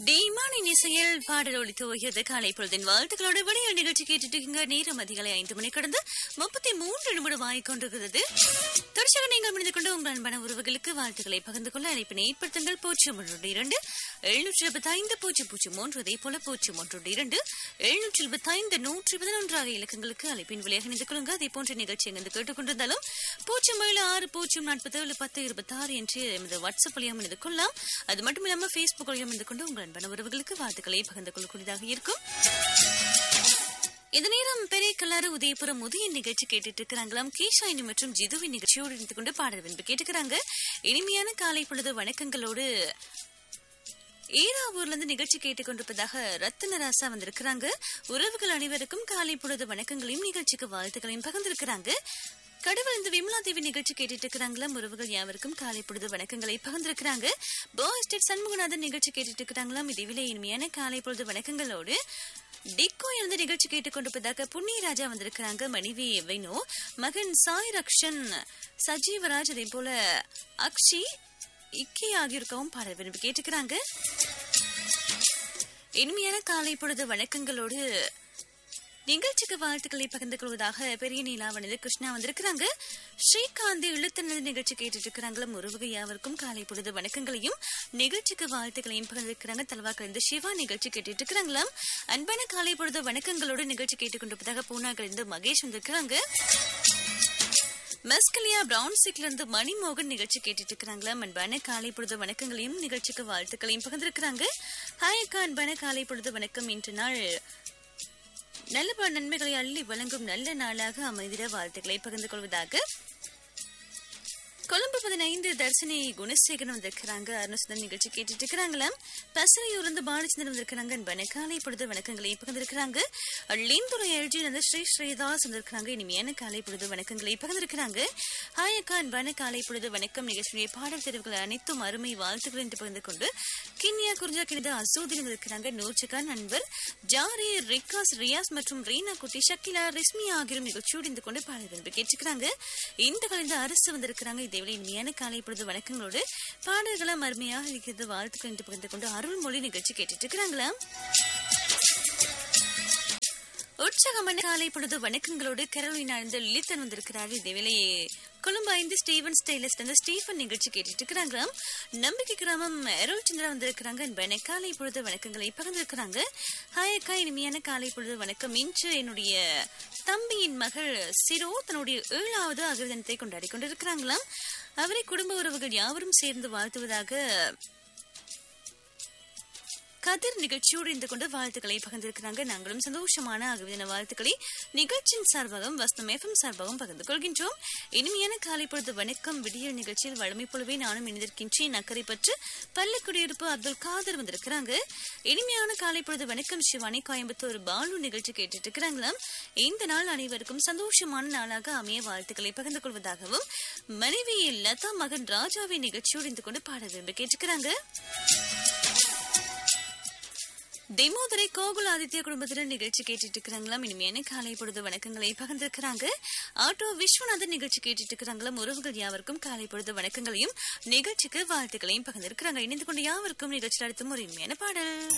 டீமானின் இசையில் பாடல் ஒழித்து வருகிறது காலை பொழுதின் வாழ்த்துக்களோடு விடியல் நிகழ்ச்சி கேட்டுட்டு இருக்கீங்க நேரம் அதிகாலை ஐந்து மணி கடந்து முப்பத்தி மூன்று நிமிடம் ஆகிக் கொண்டிருக்கிறது தொடர்ச்சியாக நீங்கள் முடிந்து கொண்டு உங்கள் அன்பான உறவுகளுக்கு வாழ்த்துக்களை பகிர்ந்து கொள்ள அழைப்பினை ஏற்படுத்துங்கள் பூஜ்ஜியம் ஒன்று இரண்டு எழுநூற்றி இருபத்தி ஐந்து பூஜ்ஜியம் பூஜ்ஜியம் மூன்று அதே போல பூஜ்ஜியம் ஒன்று இரண்டு எழுநூற்றி இருபத்தி ஐந்து நூற்றி பதினொன்றாக இலக்கங்களுக்கு அழைப்பின் விலையாக இணைந்து கொள்ளுங்க அதே போன்ற நிகழ்ச்சி எங்கு கேட்டுக்கொண்டிருந்தாலும் பூஜ்ஜியம் ஏழு ஆறு பூஜ்ஜியம் நாற்பத்தி ஏழு பத்து இருபத்தி ஆறு என்று எமது வாட்ஸ்அப் வழியாக இணைந்து கொள்ளலாம் அது மட்டும் இல்லாமல் ஃபேஸ்புக் வழியாக இணைந்து கொண்டு உங்கள் அன்பான உறவுகளுக்கு வாழ்த்துக்களை பகிர்ந்து கொள்ளக்கூடியதாக இருக்கும் இந்த நேரம் பெரிய கல்லாறு உதயபுரம் உதய நிகழ்ச்சி கேட்டுட்டு இருக்கிறாங்களாம் கேஷாயினி மற்றும் ஜிதுவின் நிகழ்ச்சியோடு இணைந்து கொண்டு பாடல் விரும்பி கேட்டுக்கிறாங்க இனிமையான காலை பொழுது வணக்கங்களோடு ஈராவூர்ல இருந்து நிகழ்ச்சி கேட்டுக்கொண்டிருப்பதாக ரத்தினராசா வந்திருக்கிறாங்க உறவுகள் அனைவருக்கும் காலை பொழுது வணக்கங்களையும் நிகழ்ச்சிக்கு வாழ்த்துக்களையும் பகிர்ந்திருக்கிறாங்க கடவுள் இந்த விமலா தேவி நிகழ்ச்சி கேட்டுட்டு இருக்கிறாங்களா உறவுகள் யாவருக்கும் காலை பொழுது வணக்கங்களை பகிர்ந்திருக்கிறாங்க போ எஸ்டேட் சண்முகநாதன் நிகழ்ச்சி கேட்டுட்டு இருக்கிறாங்களாம் இதுவிலே இனிமையான காலை பொழுது வணக்கங்களோடு டிக்கோ இருந்து நிகழ்ச்சி கேட்டுக்கொண்டிருப்பதாக புண்ணிய ராஜா வந்திருக்கிறாங்க மனைவி வைனோ மகன் சாய் ரக்ஷன் சஜீவராஜ் அதே போல அக்ஷி இக்கி ஆகியோருக்கவும் பாடல் விரும்பி கேட்டுக்கிறாங்க இனிமையான காலை பொழுது வணக்கங்களோடு நிகழ்ச்சிக்கு வாழ்த்துக்களை பகிர்ந்து கொள்வதாக பெரிய நீலாவனது கிருஷ்ணா வந்திருக்கிறாங்க ஸ்ரீகாந்த் இழுத்தனது நிகழ்ச்சி கேட்டுட்டு இருக்கிறாங்களும் உறவுகள் யாவருக்கும் காலை பொழுது வணக்கங்களையும் நிகழ்ச்சிக்கு வாழ்த்துக்களையும் பகிர்ந்திருக்கிறாங்க தலவாக்கள் இருந்து சிவா நிகழ்ச்சி கேட்டுட்டு இருக்கிறாங்களாம் அன்பான காலை பொழுது வணக்கங்களோடு நிகழ்ச்சி கேட்டுக்கொண்டிருப்பதாக பூனாக்கள் இருந்து மகேஷ் வந்திருக்கிறாங்க மெஸ்கலியா பிரவுன் சிக்ல இருந்து மணிமோகன் நிகழ்ச்சி கேட்டுட்டு இருக்கிறாங்களா அன்பான காலை பொழுது வணக்கங்களையும் நிகழ்ச்சிக்கு வாழ்த்துக்களையும் பகிர்ந்திருக்கிறாங்க ஹாய் அக்கா அன்பான காலை பொழுது வணக்கம் இன்று நாள் நல்ல பல நன்மைகளை அள்ளி வழங்கும் நல்ல நாளாக அமைதிட வாழ்த்துக்களை பகிர்ந்து கொள்வதாக கொழும்பு பதினைந்து தர்சினி குணசேகரன் வந்திருக்கிறாங்க அருணசுதன் நிகழ்ச்சி கேட்டுட்டு இருக்கிறாங்களாம் பசறையூர் இருந்து பாலச்சந்திரன் வந்திருக்கிறாங்க அன்பான காலை பொழுது வணக்கங்களை பகிர்ந்திருக்கிறாங்க லீந்துறை எல்ஜி வந்து ஸ்ரீ ஸ்ரீதாஸ் வந்திருக்கிறாங்க இனிமையான காலை பொழுது வணக்கங்களை பகிர்ந்திருக்கிறாங்க ஹாய் அக்கா அன்பான காலை பொழுது வணக்கம் நிகழ்ச்சியுடைய பாடல் தெரிவுகள் அனைத்தும் அருமை வாழ்த்துக்கள் என்று பகிர்ந்து கொண்டு கிண்ணியா குறிஞ்சா கிணித அசூதின் இருக்கிறாங்க நூற்றுக்கான் நண்பர் ஜாரி ரிகாஸ் ரியாஸ் மற்றும் ரீனா குட்டி ஷக்கிலா ரிஸ்மி ஆகியோரும் நிகழ்ச்சியோடு இருந்து கொண்டு பாடல் விரும்பி கேட்டுக்கிறாங்க இந்த கலந்து அரசு வந்திருக்கிறாங்க இதேவேளை இனிமையான காலை பொழுது வணக்கங்களோடு பாடல்களும் அருமையாக இருக்கிறது வாழ்த்துக்கள் என்று பகிர்ந்து கொண்டு அருள்மொழி நிகழ்ச்சி கேட்டுட்டு இருக்கிறாங்களா உற்சாகமான காலை பொழுது வணக்கங்களோடு கரோலினா இருந்து லித்தன் வந்திருக்கிறாரு இதேவேளை கொழும்பு ஐந்து ஸ்டீவன் ஸ்டைலஸ் இருந்து ஸ்டீஃபன் நிகழ்ச்சி கேட்டுட்டு இருக்கிறாங்களாம் நம்பிக்கை கிராமம் அருள் சந்திரா வந்திருக்கிறாங்க அன்பான காலை பொழுது வணக்கங்களை பகிர்ந்திருக்கிறாங்க ஹாய் அக்கா இனிமையான காலை பொழுது வணக்கம் இன்று என்னுடைய தம்பியின் மகள் சிரோ தன்னுடைய ஏழாவது அகிர்தனத்தை கொண்டாடி கொண்டிருக்கிறாங்களாம் அவரை குடும்ப உறவுகள் யாவரும் சேர்ந்து வாழ்த்துவதாக கதிர் நிகழ்ச்சியோடு இருந்து கொண்டு வாழ்த்துக்களை பகிர்ந்திருக்கிறாங்க நாங்களும் சந்தோஷமான அகவிதன வாழ்த்துக்களை நிகழ்ச்சியின் சார்பாகவும் வஸ்தம் எஃப்எம் சார்பாகவும் பகிர்ந்து கொள்கின்றோம் இனிமையான காலை பொழுது வணக்கம் விடியல் நிகழ்ச்சியில் வழமை போலவே நானும் இணைந்திருக்கின்றேன் அக்கறை பற்று பள்ளி குடியிருப்பு அப்துல் காதர் வந்திருக்கிறாங்க இனிமையான காலை பொழுது வணக்கம் சிவானி கோயம்புத்தூர் பாலு நிகழ்ச்சி கேட்டுட்டு இருக்கிறாங்களாம் இந்த நாள் அனைவருக்கும் சந்தோஷமான நாளாக அமைய வாழ்த்துக்களை பகிர்ந்து கொள்வதாகவும் மனைவி லதா மகன் ராஜாவின் நிகழ்ச்சியோடு இருந்து கொண்டு பாட விரும்பி கேட்டுக்கிறாங்க தெமோதரை கோகுல் ஆதித்ய குடும்பத்தினர் நிகழ்ச்சி கேட்டுட்டு இருக்கிறாங்களாம் இனிமையான காலை பொழுது வணக்கங்களை பகிர்ந்திருக்கிறாங்க ஆட்டோ விஸ்வநாதன் நிகழ்ச்சி கேட்டுட்டு இருக்கிறாங்களாம் உறவுகள் யாவருக்கும் காலை பொழுது வணக்கங்களையும் நிகழ்ச்சிக்கு வாழ்த்துக்களையும் பகிர்ந்திருக்கிறாங்க இணைந்து கொண்டு யாவருக்கும் நிகழ்ச்சி அடுத்தும் ஒரு இனிமையான பாடல்